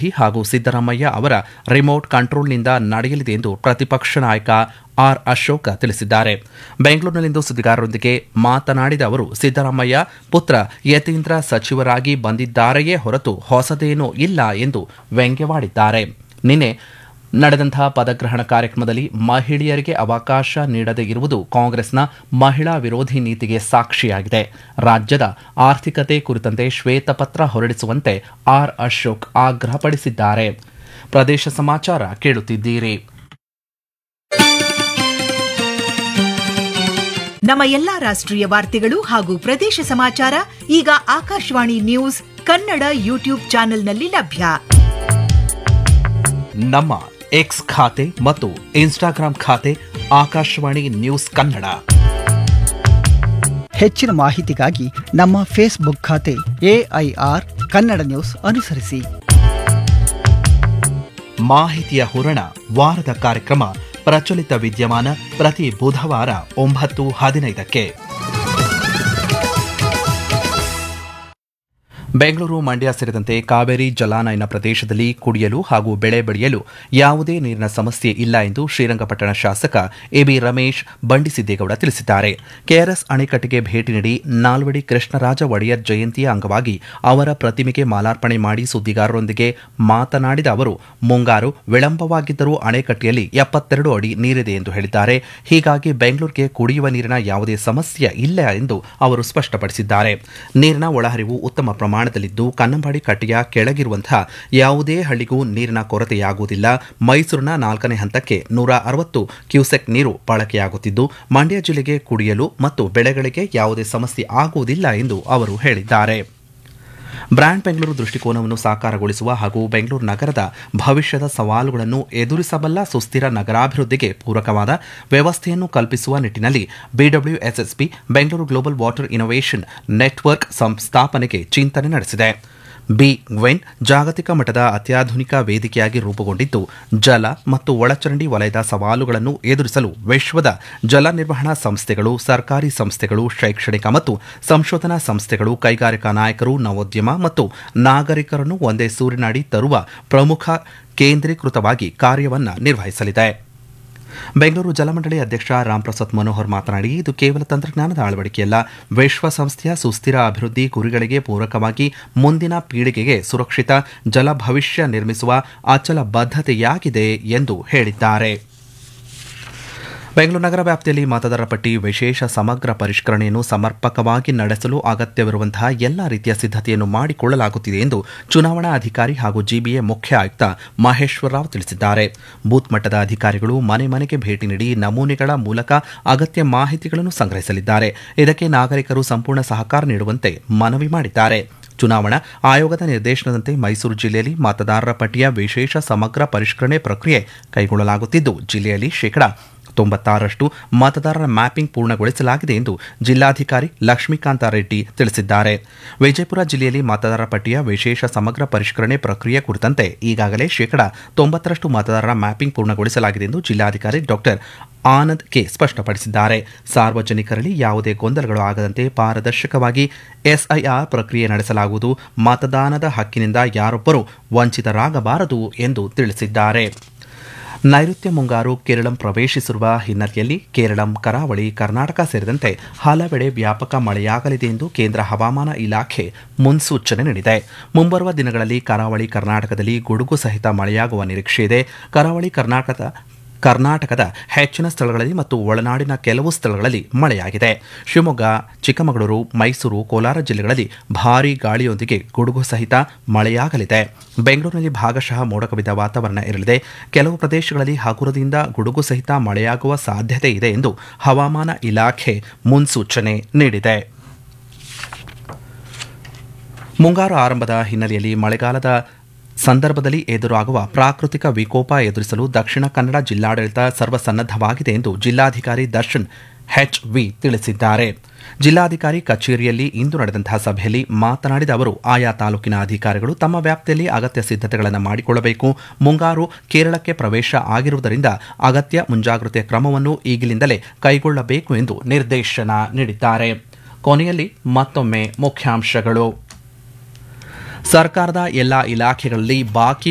ಅಭಿವೃದ್ಧಿ ಹಾಗೂ ಸಿದ್ದರಾಮಯ್ಯ ಅವರ ರಿಮೋಟ್ ಕಂಟ್ರೋಲ್ನಿಂದ ನಡೆಯಲಿದೆ ಎಂದು ಪ್ರತಿಪಕ್ಷ ನಾಯಕ ಆರ್ ಅಶೋಕ ತಿಳಿಸಿದ್ದಾರೆ ಬೆಂಗಳೂರಿನಲ್ಲಿಂದು ಸುದ್ದಿಗಾರರೊಂದಿಗೆ ಮಾತನಾಡಿದ ಅವರು ಸಿದ್ದರಾಮಯ್ಯ ಪುತ್ರ ಯತೀಂದ್ರ ಸಚಿವರಾಗಿ ಬಂದಿದ್ದಾರೆಯೇ ಹೊರತು ಹೊಸದೇನೂ ಇಲ್ಲ ಎಂದು ವ್ಯಂಗ್ಯವಾಡಿದ್ದಾರೆ ನಿನ್ನೆ ನಡೆದಂತಹ ಪದಗ್ರಹಣ ಕಾರ್ಯಕ್ರಮದಲ್ಲಿ ಮಹಿಳೆಯರಿಗೆ ಅವಕಾಶ ನೀಡದೇ ಇರುವುದು ಕಾಂಗ್ರೆಸ್ನ ಮಹಿಳಾ ವಿರೋಧಿ ನೀತಿಗೆ ಸಾಕ್ಷಿಯಾಗಿದೆ ರಾಜ್ಯದ ಆರ್ಥಿಕತೆ ಕುರಿತಂತೆ ಶ್ವೇತಪತ್ರ ಹೊರಡಿಸುವಂತೆ ಆರ್ ಅಶೋಕ್ ಆಗ್ರಹಪಡಿಸಿದ್ದಾರೆ ಪ್ರದೇಶ ಸಮಾಚಾರ ಕೇಳುತ್ತಿದ್ದೀರಿ ನಮ್ಮ ಎಲ್ಲಾ ರಾಷ್ಟ್ರೀಯ ವಾರ್ತೆಗಳು ಹಾಗೂ ಪ್ರದೇಶ ಸಮಾಚಾರ ಈಗ ಆಕಾಶವಾಣಿ ನ್ಯೂಸ್ ಕನ್ನಡ ಯೂಟ್ಯೂಬ್ ಚಾನೆಲ್ನಲ್ಲಿ ಲಭ್ಯ ನಮ್ಮ ಎಕ್ಸ್ ಖಾತೆ ಮತ್ತು ಇನ್ಸ್ಟಾಗ್ರಾಂ ಖಾತೆ ಆಕಾಶವಾಣಿ ನ್ಯೂಸ್ ಕನ್ನಡ ಹೆಚ್ಚಿನ ಮಾಹಿತಿಗಾಗಿ ನಮ್ಮ ಫೇಸ್ಬುಕ್ ಖಾತೆ ಎಐಆರ್ ಕನ್ನಡ ನ್ಯೂಸ್ ಅನುಸರಿಸಿ ಮಾಹಿತಿಯ ಹೂರಣ ವಾರದ ಕಾರ್ಯಕ್ರಮ ಪ್ರಚಲಿತ ವಿದ್ಯಮಾನ ಪ್ರತಿ ಬುಧವಾರ ಒಂಬತ್ತು ಹದಿನೈದಕ್ಕೆ ಬೆಂಗಳೂರು ಮಂಡ್ಯ ಸೇರಿದಂತೆ ಕಾವೇರಿ ಜಲಾನಯನ ಪ್ರದೇಶದಲ್ಲಿ ಕುಡಿಯಲು ಹಾಗೂ ಬೆಳೆ ಬೆಳೆಯಲು ಯಾವುದೇ ನೀರಿನ ಸಮಸ್ಯೆ ಇಲ್ಲ ಎಂದು ಶ್ರೀರಂಗಪಟ್ಟಣ ಶಾಸಕ ಎಬಿ ರಮೇಶ್ ಬಂಡಿಸಿದ್ದೇಗೌಡ ತಿಳಿಸಿದ್ದಾರೆ ಕೆಆರ್ಎಸ್ ಅಣೆಕಟ್ಟೆಗೆ ಭೇಟಿ ನೀಡಿ ನಾಲ್ವಡಿ ಕೃಷ್ಣರಾಜ ಒಡೆಯರ್ ಜಯಂತಿಯ ಅಂಗವಾಗಿ ಅವರ ಪ್ರತಿಮೆಗೆ ಮಾಲಾರ್ಪಣೆ ಮಾಡಿ ಸುದ್ದಿಗಾರರೊಂದಿಗೆ ಮಾತನಾಡಿದ ಅವರು ಮುಂಗಾರು ವಿಳಂಬವಾಗಿದ್ದರೂ ಅಣೆಕಟ್ಟೆಯಲ್ಲಿ ಎಪ್ಪತ್ತೆರಡು ಅಡಿ ನೀರಿದೆ ಎಂದು ಹೇಳಿದ್ದಾರೆ ಹೀಗಾಗಿ ಬೆಂಗಳೂರಿಗೆ ಕುಡಿಯುವ ನೀರಿನ ಯಾವುದೇ ಸಮಸ್ಯೆ ಇಲ್ಲ ಎಂದು ಅವರು ಸ್ಪಷ್ಟಪಡಿಸಿದ್ದಾರೆ ನೀರಿನ ಒಳಹರಿವು ಉತ್ತಮ ಪ್ರಮಾಣದಲ್ಲಿದ್ದು ಕನ್ನಂಬಾಡಿ ಕಟ್ಟೆಯ ಕೆಳಗಿರುವಂತಹ ಯಾವುದೇ ಹಳ್ಳಿಗೂ ನೀರಿನ ಕೊರತೆಯಾಗುವುದಿಲ್ಲ ಮೈಸೂರಿನ ನಾಲ್ಕನೇ ಹಂತಕ್ಕೆ ನೂರ ಅರವತ್ತು ಕ್ಯೂಸೆಕ್ ನೀರು ಬಳಕೆಯಾಗುತ್ತಿದ್ದು ಮಂಡ್ಯ ಜಿಲ್ಲೆಗೆ ಕುಡಿಯಲು ಮತ್ತು ಬೆಳೆಗಳಿಗೆ ಯಾವುದೇ ಸಮಸ್ಯೆ ಆಗುವುದಿಲ್ಲ ಎಂದು ಅವರು ಹೇಳಿದ್ದಾರೆ ಬ್ರ್ಯಾಂಡ್ ಬೆಂಗಳೂರು ದೃಷ್ಟಿಕೋನವನ್ನು ಸಾಕಾರಗೊಳಿಸುವ ಹಾಗೂ ಬೆಂಗಳೂರು ನಗರದ ಭವಿಷ್ಯದ ಸವಾಲುಗಳನ್ನು ಎದುರಿಸಬಲ್ಲ ಸುಸ್ಥಿರ ನಗರಾಭಿವೃದ್ಧಿಗೆ ಪೂರಕವಾದ ವ್ಯವಸ್ಥೆಯನ್ನು ಕಲ್ಪಿಸುವ ನಿಟ್ಟಿನಲ್ಲಿ BWSSB Bengaluru global water innovation network ಸಂಸ್ಥಾಪನೆಗೆ ಚಿಂತನೆ ನಡೆಸಿದೆ ಬಿ ಗ್ವೆನ್ ಜಾಗತಿಕ ಮಟ್ಟದ ಅತ್ಯಾಧುನಿಕ ವೇದಿಕೆಯಾಗಿ ರೂಪುಗೊಂಡಿದ್ದು ಜಲ ಮತ್ತು ಒಳಚರಂಡಿ ವಲಯದ ಸವಾಲುಗಳನ್ನು ಎದುರಿಸಲು ವಿಶ್ವದ ಜಲ ನಿರ್ವಹಣಾ ಸಂಸ್ಥೆಗಳು ಸರ್ಕಾರಿ ಸಂಸ್ಥೆಗಳು ಶೈಕ್ಷಣಿಕ ಮತ್ತು ಸಂಶೋಧನಾ ಸಂಸ್ಥೆಗಳು ಕೈಗಾರಿಕಾ ನಾಯಕರು ನವೋದ್ಯಮ ಮತ್ತು ನಾಗರಿಕರನ್ನು ಒಂದೇ ಸೂರಿನಡಿ ತರುವ ಪ್ರಮುಖ ಕೇಂದ್ರೀಕೃತವಾಗಿ ಕಾರ್ಯವನ್ನು ನಿರ್ವಹಿಸಲಿದೆ ಬೆಂಗಳೂರು ಜಲಮಂಡಳಿ ಅಧ್ಯಕ್ಷ ರಾಮ್ಪ್ರಸಾದ್ ಮನೋಹರ್ ಮಾತನಾಡಿ ಇದು ಕೇವಲ ತಂತ್ರಜ್ಞಾನದ ಅಳವಡಿಕೆಯಲ್ಲ ವಿಶ್ವಸಂಸ್ಥೆಯ ಸುಸ್ಥಿರ ಅಭಿವೃದ್ಧಿ ಗುರಿಗಳಿಗೆ ಪೂರಕವಾಗಿ ಮುಂದಿನ ಪೀಳಿಗೆಗೆ ಸುರಕ್ಷಿತ ಜಲ ಭವಿಷ್ಯ ನಿರ್ಮಿಸುವ ಅಚಲ ಬದ್ಧತೆಯಾಗಿದೆ ಎಂದು ಹೇಳಿದ್ದಾರೆ ಬೆಂಗಳೂರು ನಗರ ವ್ಯಾಪ್ತಿಯಲ್ಲಿ ಮತದಾರರ ಪಟ್ಟಿ ವಿಶೇಷ ಸಮಗ್ರ ಪರಿಷ್ಕರಣೆಯನ್ನು ಸಮರ್ಪಕವಾಗಿ ನಡೆಸಲು ಅಗತ್ಯವಿರುವಂತಹ ಎಲ್ಲಾ ರೀತಿಯ ಸಿದ್ಧತೆಯನ್ನು ಮಾಡಿಕೊಳ್ಳಲಾಗುತ್ತಿದೆ ಎಂದು ಚುನಾವಣಾ ಅಧಿಕಾರಿ ಹಾಗೂ ಜಿಬಿಎ ಮುಖ್ಯ ಆಯುಕ್ತ ಮಹೇಶ್ವರ ರಾವ್ ತಿಳಿಸಿದ್ದಾರೆ ಬೂತ್ ಮಟ್ಟದ ಅಧಿಕಾರಿಗಳು ಮನೆ ಮನೆಗೆ ಭೇಟಿ ನೀಡಿ ನಮೂನೆಗಳ ಮೂಲಕ ಅಗತ್ಯ ಮಾಹಿತಿಗಳನ್ನು ಸಂಗ್ರಹಿಸಲಿದ್ದಾರೆ ಇದಕ್ಕೆ ನಾಗರಿಕರು ಸಂಪೂರ್ಣ ಸಹಕಾರ ನೀಡುವಂತೆ ಮನವಿ ಮಾಡಿದ್ದಾರೆ ಚುನಾವಣಾ ಆಯೋಗದ ನಿರ್ದೇಶನದಂತೆ ಮೈಸೂರು ಜಿಲ್ಲೆಯಲ್ಲಿ ಮತದಾರರ ಪಟ್ಟಿಯ ವಿಶೇಷ ಸಮಗ್ರ ಪರಿಷ್ಕರಣೆ ಪ್ರಕ್ರಿಯೆ ಕೈಗೊಳ್ಳಲಾಗುತ್ತಿದ್ದು ಜಿಲ್ಲೆಯಲ್ಲಿ ಶೇಕಡಾ ತೊಂಬತ್ತಾರರಷ್ಟು ಮತದಾರರ ಮ್ಯಾಪಿಂಗ್ ಪೂರ್ಣಗೊಳಿಸಲಾಗಿದೆ ಎಂದು ಜಿಲ್ಲಾಧಿಕಾರಿ ಲಕ್ಷ್ಮೀಕಾಂತ ರೆಡ್ಡಿ ತಿಳಿಸಿದ್ದಾರೆ ವಿಜಯಪುರ ಜಿಲ್ಲೆಯಲ್ಲಿ ಮತದಾರರ ಪಟ್ಟಿಯ ವಿಶೇಷ ಸಮಗ್ರ ಪರಿಷ್ಕರಣೆ ಪ್ರಕ್ರಿಯೆ ಕುರಿತಂತೆ ಈಗಾಗಲೇ ಶೇಕಡಾ ತೊಂಬತ್ತರಷ್ಟು ಮತದಾರರ ಮ್ಯಾಪಿಂಗ್ ಪೂರ್ಣಗೊಳಿಸಲಾಗಿದೆ ಎಂದು ಜಿಲ್ಲಾಧಿಕಾರಿ ಡಾಕ್ಟರ್ ಆನಂದ್ ಕೆ ಸ್ಪಷ್ಟಪಡಿಸಿದ್ದಾರೆ ಸಾರ್ವಜನಿಕರಲ್ಲಿ ಯಾವುದೇ ಗೊಂದಲಗಳು ಆಗದಂತೆ ಪಾರದರ್ಶಕವಾಗಿ ಎಸ್ಐಆರ್ ಪ್ರಕ್ರಿಯೆ ನಡೆಸಲಾಗುವುದು ಮತದಾನದ ಹಕ್ಕಿನಿಂದ ಯಾರೊಬ್ಬರೂ ವಂಚಿತರಾಗಬಾರದು ಎಂದು ತಿಳಿಸಿದ್ದಾರೆ ನೈಋತ್ಯ ಮುಂಗಾರು ಕೇರಳಂ ಪ್ರವೇಶಿಸಿರುವ ಹಿನ್ನೆಲೆಯಲ್ಲಿ ಕೇರಳಂ ಕರಾವಳಿ ಕರ್ನಾಟಕ ಸೇರಿದಂತೆ ಹಲವೆಡೆ ವ್ಯಾಪಕ ಮಳೆಯಾಗಲಿದೆ ಎಂದು ಕೇಂದ್ರ ಹವಾಮಾನ ಇಲಾಖೆ ಮುನ್ಸೂಚನೆ ನೀಡಿದೆ ಮುಂಬರುವ ದಿನಗಳಲ್ಲಿ ಕರಾವಳಿ ಕರ್ನಾಟಕದಲ್ಲಿ ಗುಡುಗು ಸಹಿತ ಮಳೆಯಾಗುವ ನಿರೀಕ್ಷೆ ಇದೆ ಕರಾವಳಿ ಕರ್ನಾಟಕದ ಕರ್ನಾಟಕದ ಹೆಚ್ಚಿನ ಸ್ಥಳಗಳಲ್ಲಿ ಮತ್ತು ಒಳನಾಡಿನ ಕೆಲವು ಸ್ಥಳಗಳಲ್ಲಿ ಮಳೆಯಾಗಿದೆ ಶಿವಮೊಗ್ಗ ಚಿಕ್ಕಮಗಳೂರು ಮೈಸೂರು ಕೋಲಾರ ಜಿಲ್ಲೆಗಳಲ್ಲಿ ಭಾರೀ ಗಾಳಿಯೊಂದಿಗೆ ಗುಡುಗು ಸಹಿತ ಮಳೆಯಾಗಲಿದೆ ಬೆಂಗಳೂರಿನಲ್ಲಿ ಭಾಗಶಃ ಮೋಡ ಕವಿದ ವಾತಾವರಣ ಇರಲಿದೆ ಕೆಲವು ಪ್ರದೇಶಗಳಲ್ಲಿ ಹಗುರದಿಂದ ಗುಡುಗು ಸಹಿತ ಮಳೆಯಾಗುವ ಸಾಧ್ಯತೆ ಇದೆ ಎಂದು ಹವಾಮಾನ ಇಲಾಖೆ ಮುನ್ಸೂಚನೆ ನೀಡಿದೆ ಮುಂಗಾರು ಆರಂಭದ ಹಿನ್ನೆಲೆಯಲ್ಲಿ ಮಳೆಗಾಲದ ಸಂದರ್ಭದಲ್ಲಿ ಎದುರಾಗುವ ಪ್ರಾಕೃತಿಕ ವಿಕೋಪ ಎದುರಿಸಲು ದಕ್ಷಿಣ ಕನ್ನಡ ಜಿಲ್ಲಾಡಳಿತ ಸರ್ವಸನ್ನದ್ಧವಾಗಿದೆ ಎಂದು ಜಿಲ್ಲಾಧಿಕಾರಿ ದರ್ಶನ್ ಎಚ್ ವಿ ತಿಳಿಸಿದ್ದಾರೆ ಜಿಲ್ಲಾಧಿಕಾರಿ ಕಚೇರಿಯಲ್ಲಿ ಇಂದು ನಡೆದಂತಹ ಸಭೆಯಲ್ಲಿ ಮಾತನಾಡಿದ ಅವರು ಆಯಾ ತಾಲೂಕಿನ ಅಧಿಕಾರಿಗಳು ತಮ್ಮ ವ್ಯಾಪ್ತಿಯಲ್ಲಿ ಅಗತ್ಯ ಸಿದ್ಧತೆಗಳನ್ನು ಮಾಡಿಕೊಳ್ಳಬೇಕು ಮುಂಗಾರು ಕೇರಳಕ್ಕೆ ಪ್ರವೇಶ ಆಗಿರುವುದರಿಂದ ಅಗತ್ಯ ಮುಂಜಾಗ್ರತೆ ಕ್ರಮವನ್ನು ಈಗಿನಿಂದಲೇ ಕೈಗೊಳ್ಳಬೇಕು ಎಂದು ನಿರ್ದೇಶನ ನೀಡಿದ್ದಾರೆ ಕೊನೆಯಲ್ಲಿ ಮತ್ತೊಮ್ಮೆ ಮುಖ್ಯಾಂಶಗಳು ಸರ್ಕಾರದ ಎಲ್ಲಾ ಇಲಾಖೆಗಳಲ್ಲಿ ಬಾಕಿ